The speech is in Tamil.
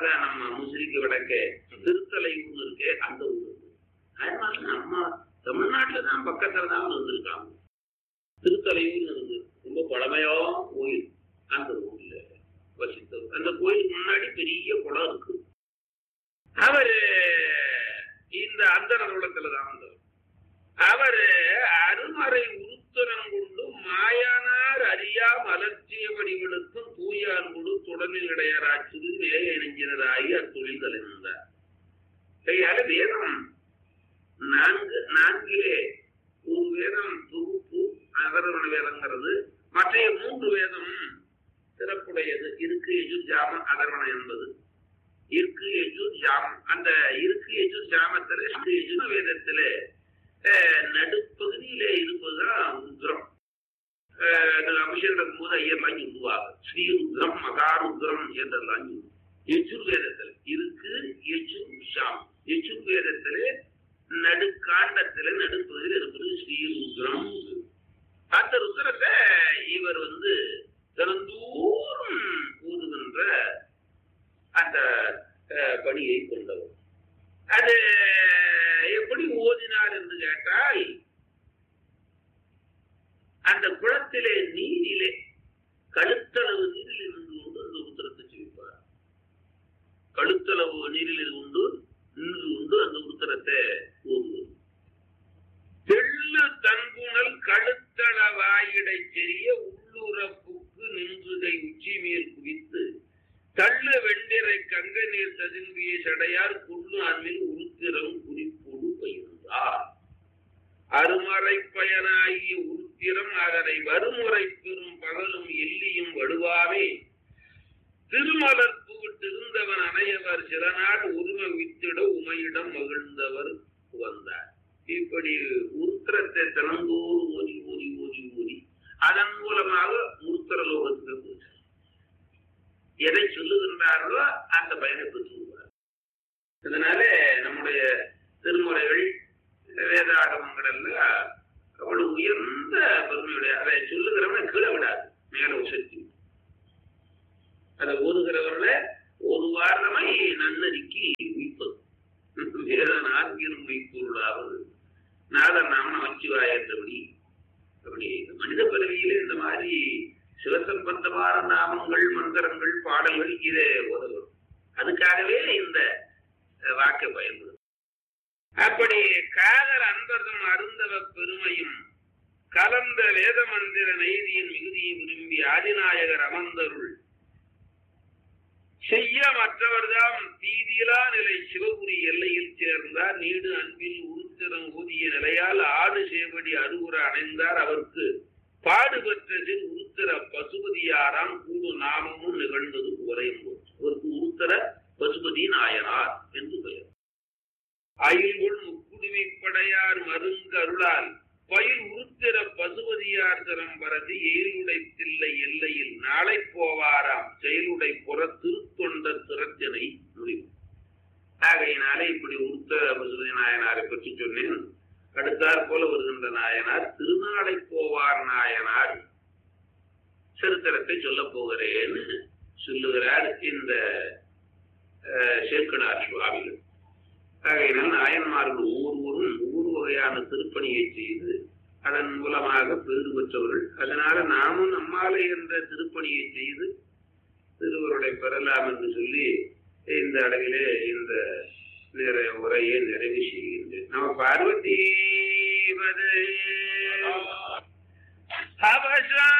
அதான் நம்ம முசிறிக்கு வடக்க திருத்தலை ஊர் இருக்கே அந்த ஊர் அதனால நம்ம தமிழ்நாட்டுல தான் பக்கத்துல தான் இருந்திருக்காங்க திருத்தலையூர்னு இருந்து ரொம்ப பழமையான கோயில் அந்த ஊர்ல வசித்தவர் அந்த கோயிலுக்கு முன்னாடி பெரிய குளம் இருக்கு அவர் இந்த அந்தர உலகத்துல தான் வந்தவர் அவர் அருமறை உருத்தரம் கொண்டு மாயானார் அறியா மலர்ச்சியபடி விடுத்தும் தூயான் கொடு தொடரில் இடையராச்சிறு நிலைய இணைஞ்சினராகி அத்தொழில் தலைந்தார் கையால வேதம் நான்கு நான்கிலே ஒரு வேதம் தொகுப்பு அதர்வண வேதங்கிறது மற்ற மூன்று வேதம் சிறப்புடையது இருக்கு எஜுர் ஜாமம் அதர்வணம் என்பது இருக்கு எஜுர் ஜாமம் அந்த இருக்கு எஜுர் ஜாமத்துல எஜுர் வேதத்துல நடுப்பகுதியில இருப்பதுதான் ருத்ரம் அபிஷேகம் நடக்கும் போது ஐயர்லாம் சொல்லுவாங்க ஸ்ரீருத்ரம் மகாருத்ரம் என்றெல்லாம் யஜுர்வேதத்தில் இருக்கு யஜுர் ஷாம் யஜுர்வேதத்துல நடுக்காண்டத்துல நடுப்பகுதியில் இருப்பது ஸ்ரீருத்ரம் அந்த ருத்ரத்தை இவர் வந்து தினந்தோறும் ஊதுகின்ற அந்த பணியை கொண்டவர் அது எப்படி ஓதினார் என்று கேட்டால் அந்த குளத்திலே நீரிலே கழுத்தளவு நீரில் இருந்து கொண்டு அந்த உத்தரத்தை செய்வார் கழுத்தளவு நீரில் இருந்து நின்று கொண்டு அந்த உத்தரத்தை ஓதுவது தெள்ளு தன்புணல் கழுத்தளவாயிடை செறிய உள்ளுறப்புக்கு நின்றுகை உச்சி மேல் குவித்து தள்ளு வெண்டிரை கங்க நீர் ததும்பிய சடையார் கொள்ளு அன்பில் உருத்திரம் குறிப்போடு பயிர்ந்தார் அருமறை பயனாகிய உருத்திரம் அதனை வருமுறை பெறும் பகலும் எல்லியும் வடுவாமே திருமலர் பூவிட்டிருந்தவன் அணையவர் சில நாள் உருவ வித்திட உமையிடம் மகிழ்ந்தவர் வந்தார் இப்படி உருத்திரத்தை தினந்தோறு ஓதி ஓதி ஓதி ஓதி அதன் மூலமாக உருத்திர லோகத்துக்கு போச்சார் எதை சொல்லுகின்றார்களோ அந்த பயனை பெற்றுள்ளார் இதனால நம்முடைய திருமுறைகள் வேதாகமங்கள் எல்லாம் அவ்வளவு உயர்ந்த பெருமையுடைய அதை சொல்லுகிறவனை கீழே விடாது மேல உசத்தி அதை ஓதுகிறவர்களை ஒரு வாரமை நன்னறிக்கி உயிப்பது வேதன் ஆர்கியும் உயிப்பொருளாவது நாதன் நாம வச்சுவாய் என்றபடி அப்படி மனித பிறவியிலே இந்த மாதிரி சிவசம்பந்தமான நாமங்கள் மந்திரங்கள் பாடல்கள் இதை உதவும் அதுக்காகவே இந்த வாக்கை பயன்படும் அப்படி காதல் அன்பர்தம் அருந்தவ பெருமையும் கலந்த வேத மந்திர நெய்தியின் மிகுதியை விரும்பி ஆதிநாயகர் அமர்ந்தருள் செய்ய மற்றவர்தாம் தீதிலா நிலை சிவபுரி எல்லையில் சேர்ந்தார் நீடு அன்பில் உருத்திரம் ஊதிய நிலையால் ஆடு சேவடி அருகுற அடைந்தார் அவருக்கு பாடுபெற்றதில் உருத்திர பசுபதியாராம் கூடு நாமமும் நிகழ்ந்தது உரையும் போது அவருக்கு உருத்திர பசுபதி நாயனார் என்று பெயர் அயில்குள் முக்குடுமைப்படையார் மருங்கருளால் பயில் உருத்திர பசுபதியார் தரம் பரதி எயிலுடைத்தில்லை எல்லையில் நாளை போவாராம் செயலுடை புற திருத்தொண்ட திறத்தினை முடிவு ஆகையினாலே இப்படி உருத்திர பசுபதி நாயனாரை பற்றி சொன்னேன் அடுத்தாற் போல வருகின்ற நாயனார் திருநாளை போவார் நாயனார் சரித்திரத்தை சொல்ல போகிறேன்னு சொல்லுகிறார் இந்த சேர்க்கடார் சுவாமிகள் ஆகையினால் நாயன்மார்கள் ஒவ்வொருவரும் ஒவ்வொரு வகையான திருப்பணியை செய்து அதன் மூலமாக பேறு பெற்றவர்கள் அதனால நாமும் நம்மாலே என்ற திருப்பணியை செய்து திருவருளை பெறலாம் என்று சொல்லி இந்த அளவிலே இந்த நிறை உரையை நிறைவு செய்கின்றேன் நம்ம பார்வதி அவசா